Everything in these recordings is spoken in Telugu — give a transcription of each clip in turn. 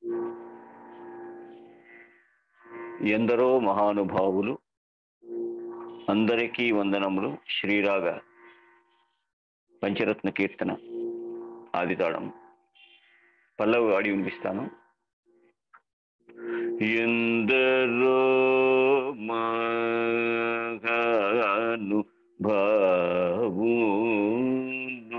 ఎందరో మహానుభావులు అందరికీ వందనములు శ్రీరాగ పంచరత్న కీర్తన ఆదితాళం పల్లవి ఆడి వినిపిస్తాను ఎందరో మహాను భావును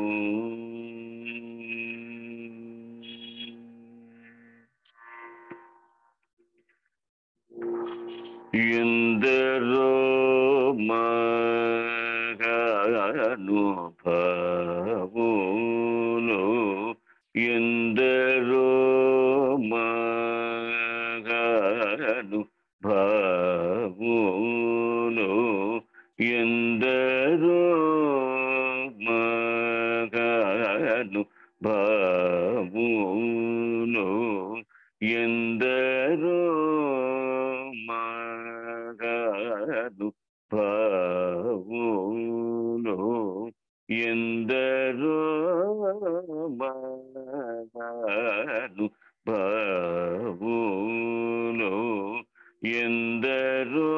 ఎందరో మహాను భావును ఎందరో మహాను భావును ఎందరో మహాను భావును ఎందరో మహాను భావును ఎందరో మహాను భావును ఎందరో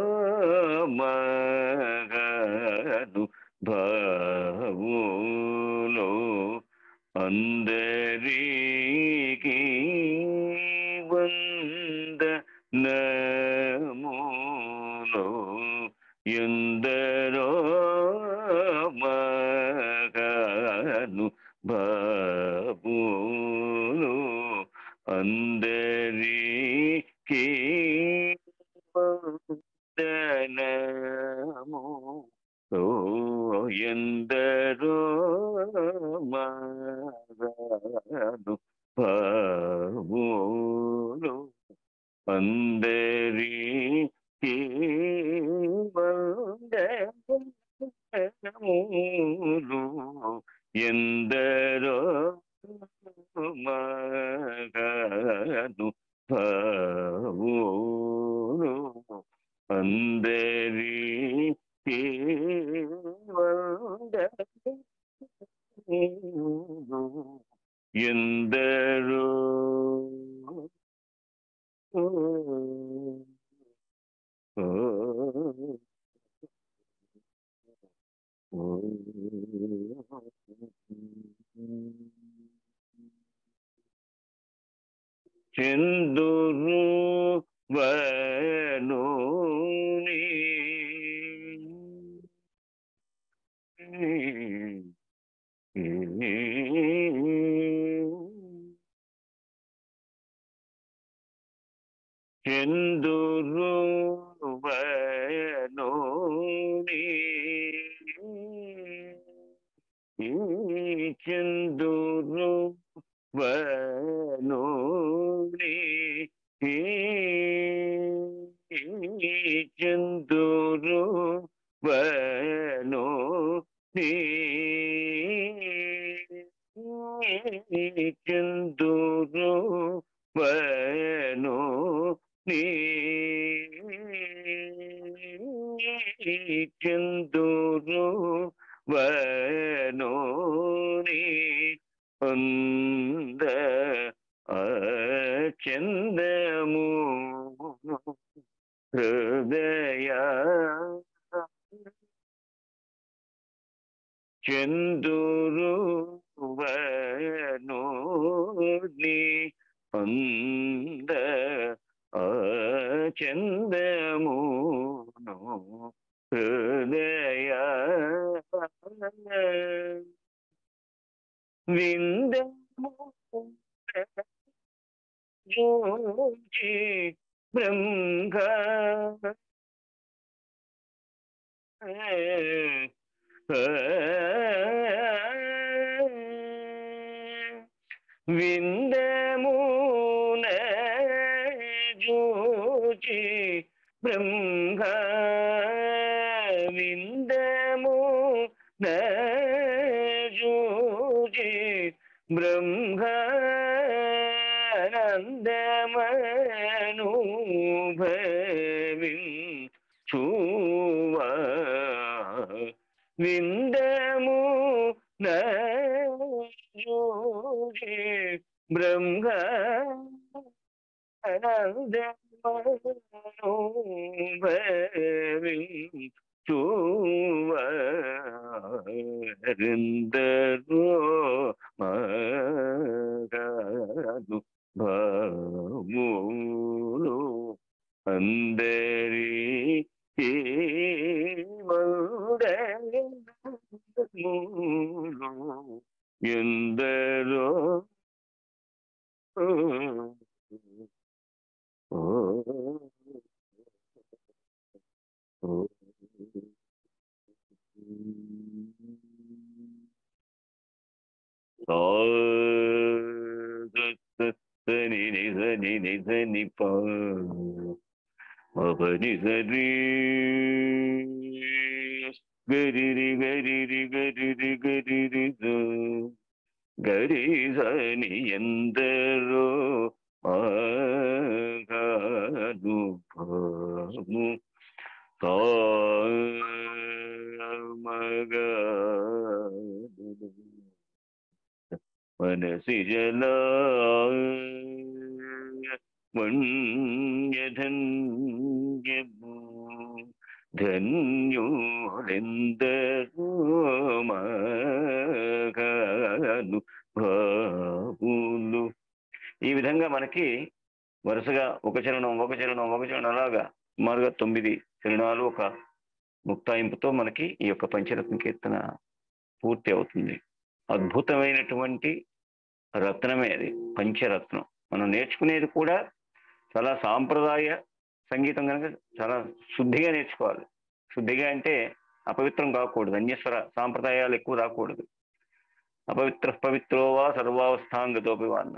మహాను భావును అందరికీ వందనమును ఎందరో మహాను బాబును అందరికీ వందనము ఎందరో మహాను బాబును అందరికీ వందనములు ఎందరో మగను భావును అందరికీ వందనములు ఎందరో చందురు వనోని చందురు వనోని చందురు వనోని చందురు వనో చందురు వనో చందురు వనోని అంద చందము హృదయ చందురు వనోని అంద చందము హృదయ విందము జోచి బ్రహ్మ విందమున జోచి బ్రహ్మ విందము జోచి బ్రహ్మానందమనుభవిం చూవా విందము నూజి బ్రహ్మ చువరిందరో మగాదు భాములు అందరి ఎందరో ni ni sa ni ni sa ni pa ma pa ni sa ri ga ri ri ga ri ri ga ri ri ga ri ri sa ga ri sa ni ఎందరో ఆగాను పాము మగ മനസി ജല മണ്യധന്യഭൂ ധന്യോലെന്തരോ మగాను భావులు ఈ విధంగా మనకి వరుసగా ఒక చరణం ఒక చరణం ఒక చరణం అలాగా సుమారుగా తొమ్మిది చరణాలు ఒక ముక్తాయింపుతో మనకి ఈ యొక్క పంచరత్న కీర్తన పూర్తి అవుతుంది అద్భుతమైనటువంటి రత్నమే అది పంచరత్నం మనం నేర్చుకునేది కూడా చాలా సాంప్రదాయ సంగీతం కనుక చాలా శుద్ధిగా నేర్చుకోవాలి శుద్ధిగా అంటే అపవిత్రం కాకూడదు అన్యస్వర సాంప్రదాయాలు ఎక్కువ రాకూడదు అపవిత్ర పవిత్రోవా సర్వావస్థాంగతోపి అన్న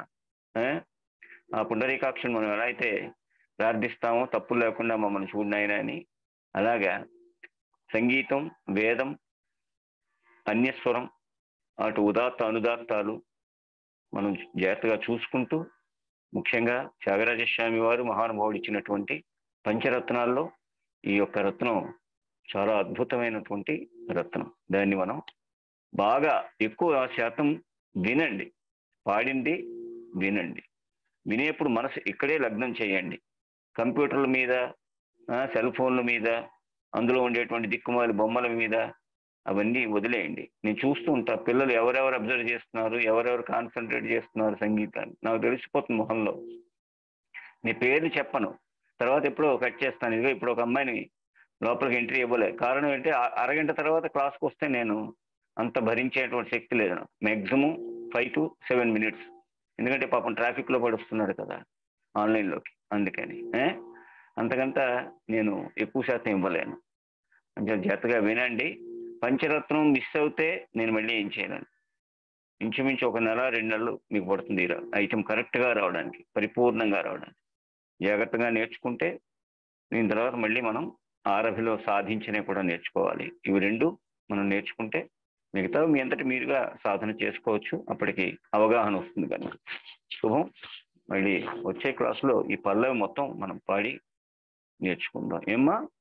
ఆ పుండరీకాక్షుని మనం ఎలా అయితే ప్రార్థిస్తామో తప్పులు లేకుండా మమ్మల్ని చూడినాయన అని అలాగా సంగీతం వేదం అన్యస్వరం అటు ఉదాత్త అనుదాత్తాలు మనం జాగ్రత్తగా చూసుకుంటూ ముఖ్యంగా త్యాగరాజస్వామి వారు మహానుభావుడు ఇచ్చినటువంటి పంచరత్నాల్లో ఈ యొక్క రత్నం చాలా అద్భుతమైనటువంటి రత్నం దాన్ని మనం బాగా ఎక్కువ శాతం వినండి పాడింది వినండి వినేప్పుడు మనసు ఇక్కడే లగ్నం చేయండి కంప్యూటర్ల మీద సెల్ ఫోన్ల మీద అందులో ఉండేటువంటి దిక్కుమాలి బొమ్మల మీద అవన్నీ వదిలేయండి నేను చూస్తూ ఉంటా పిల్లలు ఎవరెవరు అబ్జర్వ్ చేస్తున్నారు ఎవరెవరు కాన్సన్ట్రేట్ చేస్తున్నారు సంగీతాన్ని నాకు తెలిసిపోతుంది మొహంలో నీ పేర్లు చెప్పను తర్వాత ఎప్పుడో కట్ చేస్తాను ఇదిగో ఇప్పుడు ఒక అమ్మాయిని లోపలికి ఎంట్రీ ఇవ్వలే కారణం ఏంటి అరగంట తర్వాత క్లాస్కి వస్తే నేను అంత భరించేటువంటి శక్తి లేదు maximum five to seven minutes ఎందుకంటే పాపం ట్రాఫిక్లో పడుస్తున్నాడు కదా ఆన్లైన్లోకి అందుకని అంతకంత నేను ఎక్కువ శాతం ఇవ్వలేను కొంచెం జాగ్రత్తగా వినండి పంచరత్నం మిస్ అవుతే నేను మళ్ళీ ఏం చేయలేను ఇంచుమించు ఒక నెల రెండు నెలలు మీకు పడుతుంది ఐటమ్ కరెక్ట్గా రావడానికి పరిపూర్ణంగా రావడానికి జాగ్రత్తగా నేర్చుకుంటే దీని తర్వాత మళ్ళీ మనం ఆరభిలో సాధించినవి కూడా నేర్చుకోవాలి ఇవి రెండు మనం నేర్చుకుంటే మిగతా మీ అంతటి మీరుగా సాధన చేసుకోవచ్చు అప్పటికి అవగాహన వస్తుంది కనుక శుభం మళ్ళీ వచ్చే క్లాసులో ఈ పల్లవి మొత్తం మనం పాడి నేర్చుకుందాం ఏమ్మా